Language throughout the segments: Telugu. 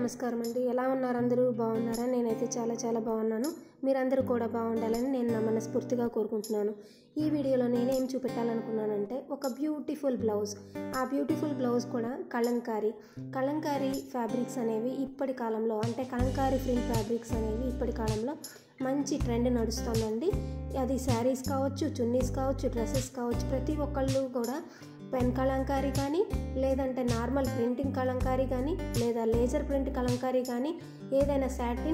నమస్కారం అండి ఎలా ఉన్నారు అందరూ బాగున్నారా నేనైతే చాలా చాలా బాగున్నాను మీరందరూ కూడా బాగుండాలని నేను నా మనస్ఫూర్తిగా కోరుకుంటున్నాను ఈ వీడియోలో నేనేం చూపెట్టాలనుకున్నానంటే ఒక బ్యూటిఫుల్ బ్లౌజ్ ఆ బ్యూటిఫుల్ బ్లౌజ్ కూడా కలంకారీ కలంకారీ ఫ్యాబ్రిక్స్ అనేవి ఇప్పటి కాలంలో అంటే కలంకారీ ఫ్రీ ఫ్యాబ్రిక్స్ అనేవి ఇప్పటి కాలంలో మంచి ట్రెండ్ నడుస్తుందండి అది శారీస్ కావచ్చు చున్నీస్ కావచ్చు డ్రెస్సెస్ కావచ్చు ప్రతి ఒక్కళ్ళు కూడా పెన్ కలంకారీ కానీ లేదంటే నార్మల్ ప్రింటింగ్ కలంకారీ కానీ లేదా లేజర్ ప్రింట్ కలంకారీ కానీ ఏదైనా సాటిన్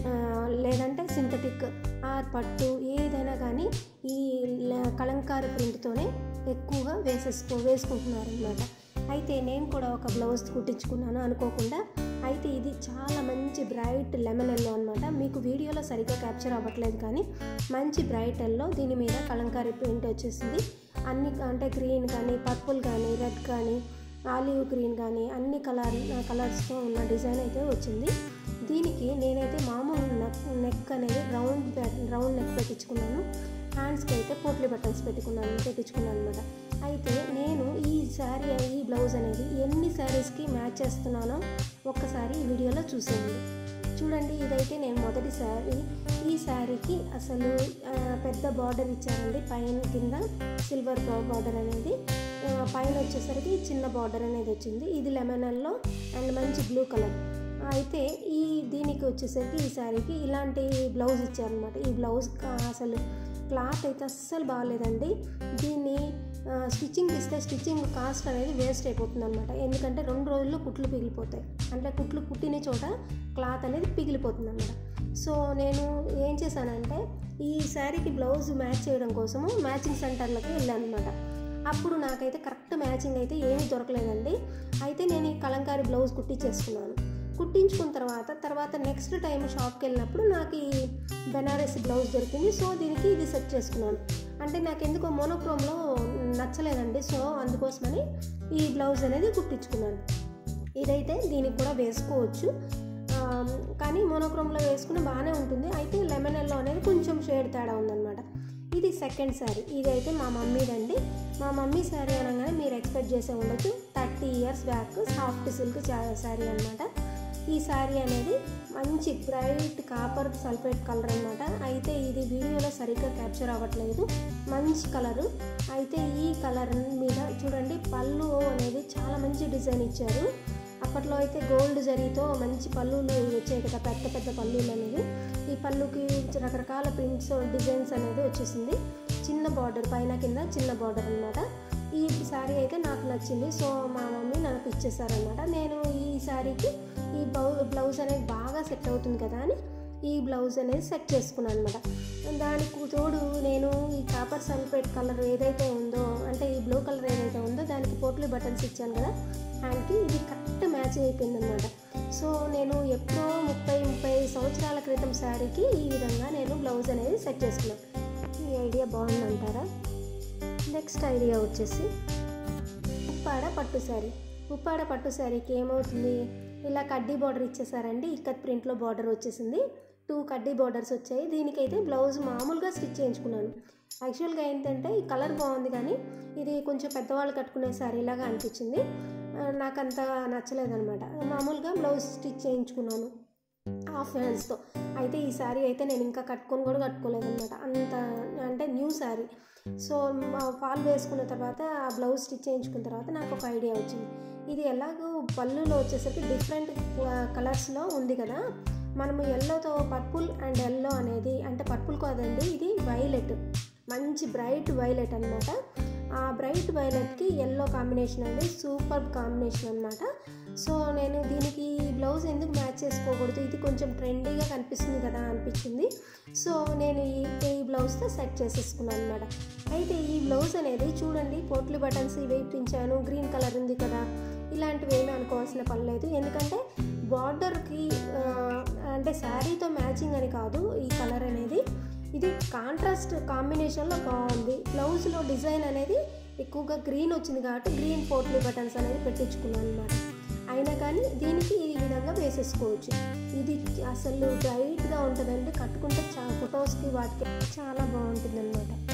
లేదంటే సింథటిక్ ఆర్ పట్టు ఏదైనా కానీ ఈ ల- కలంకారీ ప్రింట్తోనే ఎక్కువగా వేసేసుకో వేసుకుంటున్నారు అనమాట అయితే నేను కూడా ఒక బ్లౌజ్ కుట్టించుకున్నాను అనుకోకుండా అయితే ఇది చాలా మంచి బ్రైట్ లెమన్ ఎల్లో అనమాట మీకు వీడియోలో సరిగ్గా క్యాప్చర్ అవ్వట్లేదు కానీ మంచి బ్రైట్ ఎల్లో దీని మీద కలంకారీ ప్రింట్ వచ్చేసింది అన్ని అంటే గ్రీన్ కానీ పర్పుల్ కానీ రెడ్ కానీ ఆలివ్ గ్రీన్ కానీ అన్ని కలర్ కలర్స్తో ఉన్న డిజైన్ అయితే వచ్చింది దీనికి నేనైతే మామూలు నెక్ నెక్ అనేది రౌండ్ రౌండ్ నెక్ పెట్టించుకున్నాను హ్యాండ్స్కి అయితే పోట్లీ బటన్స్ పెట్టుకున్నాను పెట్టించుకున్నాను అనమాట అయితే నేను ఈ శారీ ఈ బ్లౌజ్ అనేది ఎన్ని శారీస్కి మ్యాచ్ చేస్తున్నానో ఒక్కసారి ఈ వీడియోలో చూసేయండి చూడండి ఇదైతే నేను మొదటి శారీ ఈ శారీకి అసలు ఆ, పెద్ద బార్డర్ ఇచ్చారండి పైన కింద సిల్వర్ బార్డర్ అనేది ఆ, పైన వచ్చేసరికి చిన్న బార్డర్ అనేది వచ్చింది ఇది లెమనల్లో అండ్ మంచి బ్లూ కలర్ అయితే ఈ దీనికి వచ్చేసరికి ఈ శారీకి ఇలాంటి బ్లౌజ్ ఇచ్చారనమాట ఈ బ్లౌజ్ కా- అసలు క్లాత్ అయితే అస్సలు బాగాలేదండి దీన్ని ఆ, స్టిచ్చింగ్ ఇస్తే స్టిచ్చింగ్ కాస్ట్ అనేది వేస్ట్ అయిపోతుంది అనమాట ఎందుకంటే రెండు రోజుల్లో కుట్లు పిగిలిపోతాయి అంటే కుట్లు కుట్టిన చోట క్లాత్ అనేది పిగిలిపోతుంది అనమాట సో నేను ఏం చేశానంటే ఈ శారీకి బ్లౌజ్ మ్యాచ్ చేయడం కోసము మ్యాచింగ్ సెంటర్లకి వెళ్ళాను అనమాట అప్పుడు నాకైతే కరెక్ట్ మ్యాచింగ్ అయితే ఏమీ దొరకలేదండి అయితే నేను ఈ కలంకారీ బ్లౌజ్ కుట్టించేసుకున్నాను కుట్టించుకున్న తర్వాత తర్వాత నెక్స్ట్ టైం షాప్కి వెళ్ళినప్పుడు నాకు ఈ బెనారస్ బ్లౌజ్ దొరికింది సో దీనికి ఇది సెట్ చేసుకున్నాను అంటే నాకు ఎందుకో మోనోక్రోమ్లో నచ్చలేదండి సో అందుకోసమని ఈ బ్లౌజ్ అనేది కుట్టించుకున్నాను ఇదైతే దీనికి కూడా వేసుకోవచ్చు ఆ, కానీ మోనోక్రోమ్లో వేసుకుని బాగానే ఉంటుంది అయితే లెమన్ ఎల్లో అనేది కొంచెం షేడ్ తేడా ఉందన్నమాట ఇది సెకండ్ శారీ ఇదైతే మా మమ్మీదండి మా మమ్మీ శారీ అనగానే మీరు ఎక్స్పెక్ట్ చేసే ఉండొచ్చు thirty years back soft silk sari అనమాట ఈ శారీ అనేది మంచి బ్రైట్ కాపర్ సల్ఫేట్ కలర్ అనమాట అయితే ఇది వీడియోలో సరిగ్గా క్యాప్చర్ అవ్వట్లేదు మంచి కలరు అయితే ఈ కలర్ మీద చూడండి పళ్ళు అనేది చాలా మంచి డిజైన్ ఇచ్చారు అప్పట్లో అయితే గోల్డ్ జరీతో మంచి పళ్ళులు వచ్చాయి కదా పెద్ద పెద్ద పళ్ళులు అనేవి ఈ పళ్ళుకి రకరకాల ప్రింట్స్ డిజైన్స్ అనేది వచ్చేసింది చిన్న బార్డర్ పైన కింద చిన్న బార్డర్ అనమాట ఈ శారీ అయితే నాకు నచ్చింది సో మా మమ్మీ నాకు ఇచ్చేసారనమాట నేను ఈ శారీకి ఈ బ్లౌ బ్లౌజ్ అనేది బాగా సెట్ అవుతుంది కదా అని ఈ బ్లౌజ్ అనేది సెట్ చేసుకున్నాను అనమాట దానికి తోడు నేను ఈ కాపర్ సల్ఫేట్ కలర్ ఏదైతే ఉందో అంటే ఈ బ్లూ కలర్ ఏదైతే ఉందో దానికి పోట్లీ బటన్స్ ఇచ్చాను కదా హ్యాండ్కి ఇది కరెక్ట్ మ్యాచ్ అయిపోయింది అనమాట సో నేను ఎప్పుడో ముప్పై ముప్పై సంవత్సరాల క్రితం శారీకి ఈ విధంగా నేను బ్లౌజ్ అనేది సెట్ చేసుకున్నాను ఈ ఐడియా బాగుందంటారా నెక్స్ట్ ఐడియా వచ్చేసి ఉప్పాడ పట్టు శారీ ఉప్పాడ పట్టు శారీకి ఏమవుతుంది ఇలా కడ్డీ బార్డర్ ఇచ్చేసారండి ఇక్కత్ ప్రింట్లో బార్డర్ వచ్చేసింది టూ కడ్డీ బార్డర్స్ వచ్చాయి దీనికైతే బ్లౌజ్ మామూలుగా స్టిచ్ చేయించుకున్నాను యాక్చువల్గా ఏంటంటే ఈ కలర్ బాగుంది కానీ ఇది కొంచెం పెద్దవాళ్ళు కట్టుకునే శారీ లాగా అనిపించింది ఆ, నాకంత నచ్చలేదనమాట మామూలుగా బ్లౌజ్ స్టిచ్ చేయించుకున్నాను హాఫ్ హ్యాండ్స్తో అయితే ఈ శారీ అయితే నేను ఇంకా కట్టుకొని కూడా కట్టుకోలేదన్నమాట అంత అంటే న్యూ శారీ సో ఫాల్ వేసుకున్న తర్వాత ఆ బ్లౌజ్ స్టిచ్ చేయించుకున్న తర్వాత నాకు ఒక ఐడియా వచ్చింది ఇది ఎలాగో పళ్ళులో వచ్చేసరికి డిఫరెంట్ కలర్స్లో ఉంది కదా మనము ఎల్లోతో పర్పుల్ అండ్ ఎల్లో అనేది అంటే పర్పుల్ కాదండి ఇది వైలెట్ మంచి బ్రైట్ వైలెట్ అనమాట ఆ బ్రైట్ వైలెట్కి ఎల్లో కాంబినేషన్ అనేది సూపర్ కాంబినేషన్ అనమాట సో నేను దీనికి ఈ బ్లౌజ్ ఎందుకు మ్యాచ్ చేసుకోకూడదు ఇది కొంచెం ట్రెండీగా కనిపిస్తుంది కదా అనిపించింది సో నేను ఈ ఈ బ్లౌజ్తో సెట్ చేసేసుకున్నాను అనమాట అయితే ఈ బ్లౌజ్ అనేది చూడండి పోట్లీ బటన్స్ వేయించాను గ్రీన్ కలర్ ఉంది కదా ఇలాంటివి ఏమీ అనుకోవాల్సిన పని లేదు ఎందుకంటే బార్డర్కి అంటే శారీతో మ్యాచింగ్ అని కాదు ఈ కలర్ అనేది ఇది కాంట్రాస్ట్ కాంబినేషన్లో బాగుంది బ్లౌజ్లో డిజైన్ అనేది ఎక్కువగా గ్రీన్ వచ్చింది కాబట్టి గ్రీన్ పోట్లీ బటన్స్ అనేది పెట్టించుకున్నాను అనమాట అయినా కానీ దీనికి ఈ విధంగా వేసేసుకోవచ్చు ఇది అసలు బ్రైట్గా ఉంటుందండి కట్టుకుంటే చా ఫొటోస్కి వాటికి చాలా బాగుంటుంది అనమాట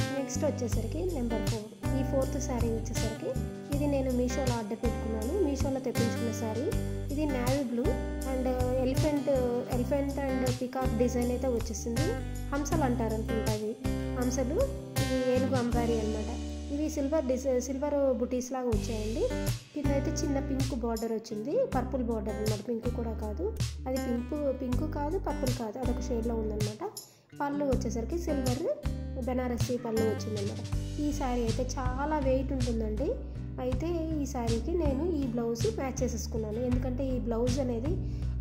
నెక్స్ట్ వచ్చేసరికి నెంబర్ ఫోర్ ఈ ఫోర్త్ శారీ వచ్చేసరికి ఇది నేను మీషోలో ఆర్డర్ పెట్టుకున్నాను మీషోలో తెప్పించుకున్న శారీ ఇది navy blue and elephant elephant and peacock design అయితే వచ్చేసింది హంసలు అంటారు అనుకుంటా ఇవి హంసలు ఇది ఏనుగు అంబారి అనమాట ఇవి సిల్వర్ డిజైన్ సిల్వర్ బుటీస్ లాగా వచ్చాయండి కింద అయితే చిన్న పింక్ బార్డర్ వచ్చింది పర్పుల్ బార్డర్ అనమాట పింక్ కూడా కాదు అది పింక్ పింక్ కాదు పర్పుల్ కాదు అదొక షేడ్లో ఉందన్నమాట పళ్ళు వచ్చేసరికి సిల్వర్ బెనారసీ పళ్ళు వచ్చిందన్నమాట ఈ శారీ అయితే చాలా వెయిట్ ఉంటుందండి అయితే ఈ శారీకి నేను ఈ బ్లౌజ్ మ్యాచ్ చేసేసుకున్నాను ఎందుకంటే ఈ బ్లౌజ్ అనేది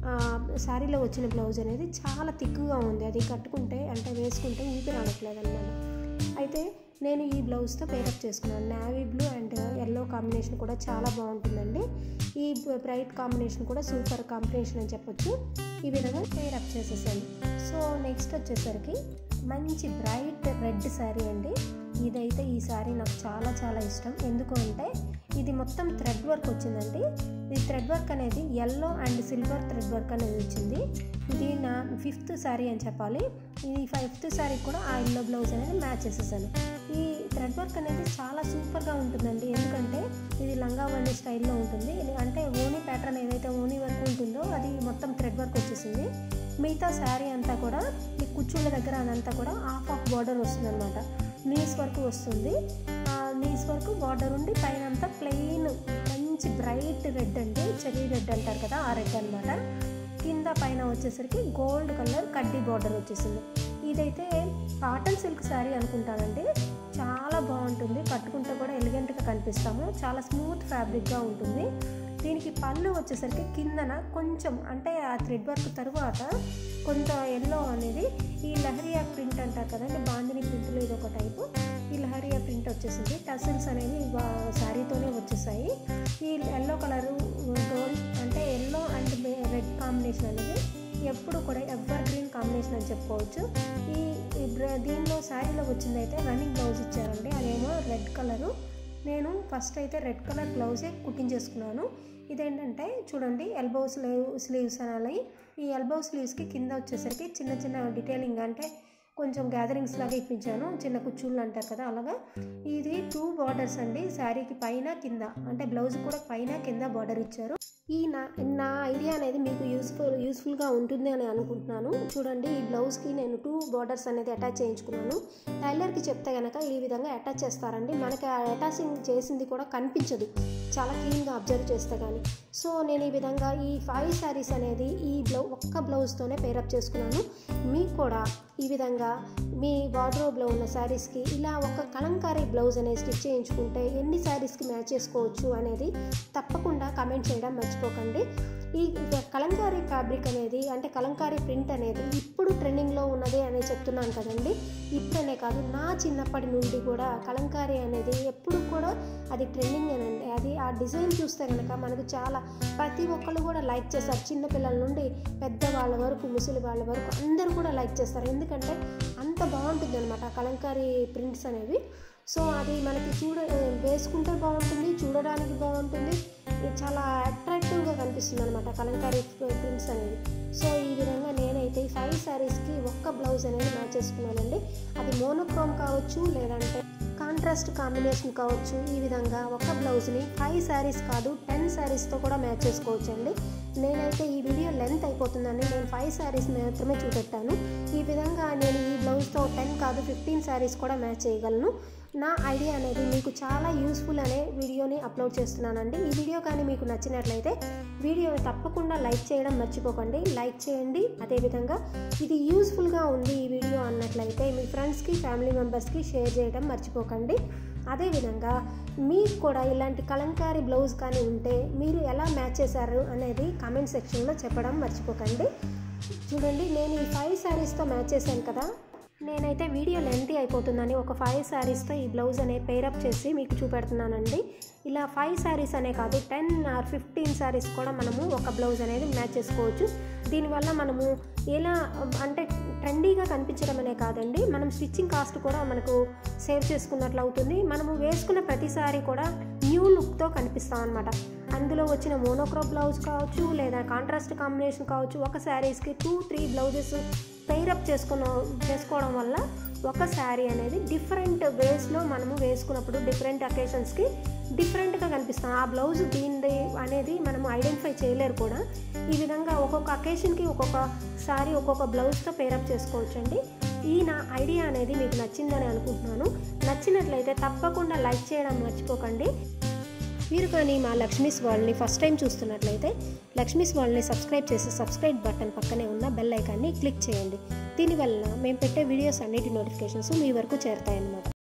శారీలో వచ్చిన బ్లౌజ్ అనేది చాలా థిక్గా ఉంది అది కట్టుకుంటే అంటే వేసుకుంటే ఊపిరి ఆడట్లేదు అనమాట అయితే నేను ఈ బ్లౌజ్తో పేరప్ చేసుకున్నాను navy blue and yellow combination కూడా చాలా బాగుంటుందండి ఈ బ్రైట్ కాంబినేషన్ కూడా సూపర్ కాంబినేషన్ అని చెప్పొచ్చు ఈ విధంగా పేరప్ చేసేసాను సో నెక్స్ట్ వచ్చేసరికి మంచి బ్రైట్ రెడ్ శారీ అండి ఇదైతే ఈ శారీ నాకు చాలా చాలా ఇష్టం ఎందుకు అంటే ఇది మొత్తం థ్రెడ్ వర్క్ వచ్చిందండి ఈ థ్రెడ్ వర్క్ అనేది yellow and silver thread work అనేది వచ్చింది ఇది నా ఫిఫ్త్ శారీ అని చెప్పాలి ఈ ఫిఫ్త్ శారీ కూడా ఆ ఎల్లో బ్లౌజ్ అనేది మ్యాచ్ చేసేసాను ఈ థ్రెడ్ వర్క్ అనేది చాలా సూపర్గా ఉంటుందండి ఎందుకంటే ఇది లంగా వల్లి స్టైల్లో ఉంటుంది ఇది అంటే ఓనీ ప్యాటర్న్ ఏదైతే ఓనీ వర్క్ ఉంటుందో అది మొత్తం థ్రెడ్ వర్క్ వచ్చేసింది మిగతా శారీ అంతా కూడా ఈ కుచ్చుళ్ళ దగ్గర అదంతా కూడా హాఫ్ ఆఫ్ బార్డర్ వస్తుంది అనమాట నీస్ వరకు వస్తుంది నీస్ వరకు బార్డర్ ఉండి పైన అంతా ప్లెయిన్ మంచి బ్రైట్ రెడ్ అండి చెరీ రెడ్ అంటారు కదా ఆ రెడ్ అనమాట కింద పైన వచ్చేసరికి గోల్డ్ కలర్ కడ్డీ బార్డర్ వచ్చేసింది ఇదైతే కాటన్ సిల్క్ శారీ అనుకుంటానండి చాలా బాగుంటుంది కట్టుకుంటే కూడా ఎలిగెంట్గా కనిపిస్తాము చాలా స్మూత్ ఫ్యాబ్రిక్గా ఉంటుంది దీనికి పళ్ళు వచ్చేసరికి కిందన కొంచెం అంటే ఆ థ్రెడ్ వర్క్ తర్వాత కొంత ఎల్లో అనేది ఈ లహరియా ప్రింట్ అంటారు కదండి బాందిని ప్రింట్లో ఇది ఒక టైపు ఈ లహరియా ప్రింట్ వచ్చేసింది టసిల్స్ అనేవి శారీతోనే వచ్చేసాయి ఈ ఎల్లో కలరు గోల్డ్ అంటే ఎల్లో అండ్ రెడ్ కాంబినేషన్ అనేది ఎప్పుడు కూడా ఎవర్ గ్రీన్ కాంబినేషన్ అని చెప్పుకోవచ్చు ఈ దీనిలో శారీలో వచ్చింది అయితే రన్నింగ్ బ్లౌజ్ ఇచ్చారండి అదేమో రెడ్ కలరు నేను ఫస్ట్ అయితే రెడ్ కలర్ బ్లౌజే కుట్టించేసుకున్నాను ఇదేంటంటే చూడండి ఎల్బో స్లీవ్ స్లీవ్స్ అనాలి ఈ ఎల్బో స్లీవ్స్కి కింద వచ్చేసరికి చిన్న చిన్న డీటెయిలింగ్ అంటే కొంచెం గ్యాదరింగ్స్ లాగా ఇప్పించాను చిన్న కుచ్చుళ్ళు అంటారు కదా అలాగా ఇది టూ బార్డర్స్ అండి శారీకి పైన కింద అంటే బ్లౌజ్ కూడా పైన కింద బార్డర్ ఇచ్చారు ఈ నా నా ఐడియా అనేది మీకు యూస్ఫుల్ యూస్ఫుల్గా ఉంటుంది అని అనుకుంటున్నాను చూడండి ఈ బ్లౌజ్కి నేను టూ బార్డర్స్ అనేది అటాచ్ చేయించుకున్నాను టైలర్కి చెప్తే కనుక ఈ విధంగా అటాచ్ చేస్తారండి మనకి ఆ అటాచింగ్ చేసింది కూడా కనిపించదు చాలా క్లీన్గా అబ్జర్వ్ చేస్తే కానీ సో నేను ఈ విధంగా ఈ ఫైవ్ శారీస్ అనేది ఈ బ్లౌ ఒక్క బ్లౌజ్తోనే పేరప్ చేసుకున్నాను మీకు కూడా ఈ విధంగా మీ వార్డ్రోబ్లో ఉన్న శారీస్కి ఇలా ఒక కలంకారీ బ్లౌజ్ అనేది స్టిచ్ చేయించుకుంటే ఎన్ని శారీస్కి మ్యాచ్ చేసుకోవచ్చు అనేది తప్పకుండా కమెంట్ చేయడం మర్చిపోకండి ఈ కలంకారీ ఫ్యాబ్రిక్ అనేది అంటే కలంకారీ ప్రింట్ అనేది ఇప్పుడు ట్రెండింగ్లో ఉన్నది అని చెప్తున్నాను కదండి ఇప్పుడనే కాదు నా చిన్నప్పటి నుండి కూడా కలంకారీ అనేది ఎప్పుడు కూడా అది ట్రెండింగ్ అనండి అది ఆ డిజైన్ చూస్తే కనుక మనకు చాలా ప్రతి ఒక్కళ్ళు కూడా లైక్ చేస్తారు చిన్నపిల్లల నుండి పెద్ద వాళ్ళ వరకు ముసలి వాళ్ళ వరకు అందరూ కూడా లైక్ చేస్తారు ఎందుకంటే అంత బాగుంటుంది అనమాట కలంకారీ ప్రింట్స్ అనేవి సో అది మనకి చూడ వేసుకుంటే బాగుంటుంది చూడడానికి బాగుంటుంది చాలా అట్రాక్టివ్గా కనిపిస్తుంది అనమాట కలంకారీ ప్రింట్స్ అనేవి సో ఈ విధంగా నేనైతే ఈ ఫైవ్ శారీస్కి ఒక్క బ్లౌజ్ అనేది మ్యాచ్ చేసుకున్నానండి అది మోనోక్రోమ్ కావచ్చు లేదంటే కాంట్రాస్ట్ కాంబినేషన్ కావచ్చు ఈ విధంగా ఒక బ్లౌజ్ని ఫైవ్ శారీస్ కాదు టెన్ శారీస్తో కూడా మ్యాచ్ చేసుకోవచ్చు అండి నేనైతే ఈ వీడియో లెంత్ అయిపోతుందని నేను ఫైవ్ శారీస్ మాత్రమే చూపెట్టాను ఈ విధంగా నేను ఈ బ్లౌజ్తో టెన్ కాదు ఫిఫ్టీన్ శారీస్ కూడా మ్యాచ్ చేయగలను నా ఐడియా అనేది మీకు చాలా యూస్ఫుల్ అనే వీడియోని అప్లోడ్ చేస్తున్నానండి ఈ వీడియో కానీ మీకు నచ్చినట్లయితే వీడియోని తప్పకుండా లైక్ చేయడం మర్చిపోకండి లైక్ చేయండి అదేవిధంగా ఇది యూస్ఫుల్గా ఉంది ఈ వీడియో అన్నట్లయితే మీ ఫ్రెండ్స్కి ఫ్యామిలీ మెంబర్స్కి షేర్ చేయడం మర్చిపోకండి అదేవిధంగా మీకు కూడా ఇలాంటి కలంకారీ బ్లౌజ్ కానీ ఉంటే మీరు ఎలా మ్యాచ్ చేశారు అనేది కామెంట్ సెక్షన్లో చెప్పడం మర్చిపోకండి చూడండి నేను ఈ ఫైవ్ శారీస్తో మ్యాచ్ చేశాను కదా నేనైతే వీడియో లెంతీ అయిపోతుందని ఒక ఫైవ్ శారీస్తో ఈ బ్లౌజ్ అనే పేరప్ చేసి మీకు చూపెడుతున్నానండి ఇలా ఫైవ్ శారీస్ అనే కాదు టెన్ ఆర్ ఫిఫ్టీన్ శారీస్ కూడా మనము ఒక బ్లౌజ్ అనేది మ్యాచ్ చేసుకోవచ్చు దీనివల్ల మనము ఎలా అంటే ట్రెండీగా కనిపించడం అనే కాదండి మనం స్టిచ్చింగ్ కాస్ట్ కూడా మనకు సేవ్ చేసుకున్నట్లు అవుతుంది మనము వేసుకున్న ప్రతిసారి కూడా న్యూ లుక్తో కనిపిస్తాం అనమాట అందులో వచ్చిన మోనోక్రో బ్లౌజ్ కావచ్చు లేదా కాంట్రాస్ట్ కాంబినేషన్ కావచ్చు ఒక శారీస్కి టూ త్రీ బ్లౌజెస్ పెయిరప్ చేసుకున్న చేసుకోవడం వల్ల ఒక శారీ అనేది డిఫరెంట్ వేస్లో మనము వేసుకున్నప్పుడు డిఫరెంట్ అకేషన్స్కి డిఫరెంట్గా కనిపిస్తాం ఆ బ్లౌజ్ దీనిది అనేది మనం ఐడెంటిఫై చేయలేరు కూడా ఈ విధంగా ఒక్కొక్క అకేషన్కి ఒక్కొక్క శారీ ఒక్కొక్క బ్లౌజ్తో పేరప్ చేసుకోవచ్చండి ఈ నా ఐడియా అనేది మీకు నచ్చిందని అనుకుంటున్నాను నచ్చినట్లయితే తప్పకుండా లైక్ చేయడం మర్చిపోకండి మీరు కానీ మా లక్ష్మీస్ వరల్డ్ని ఫస్ట్ టైం చూస్తున్నట్లయితే లక్ష్మీస్ వరల్డ్ని సబ్స్క్రైబ్ చేసి సబ్స్క్రైబ్ బటన్ పక్కనే ఉన్న బెల్ ఐకాన్ని క్లిక్ చేయండి దీనివల్ల మేము పెట్టే వీడియోస్ అన్నిటి నోటిఫికేషన్స్ మీ వరకు చేరుతాయన్నమాట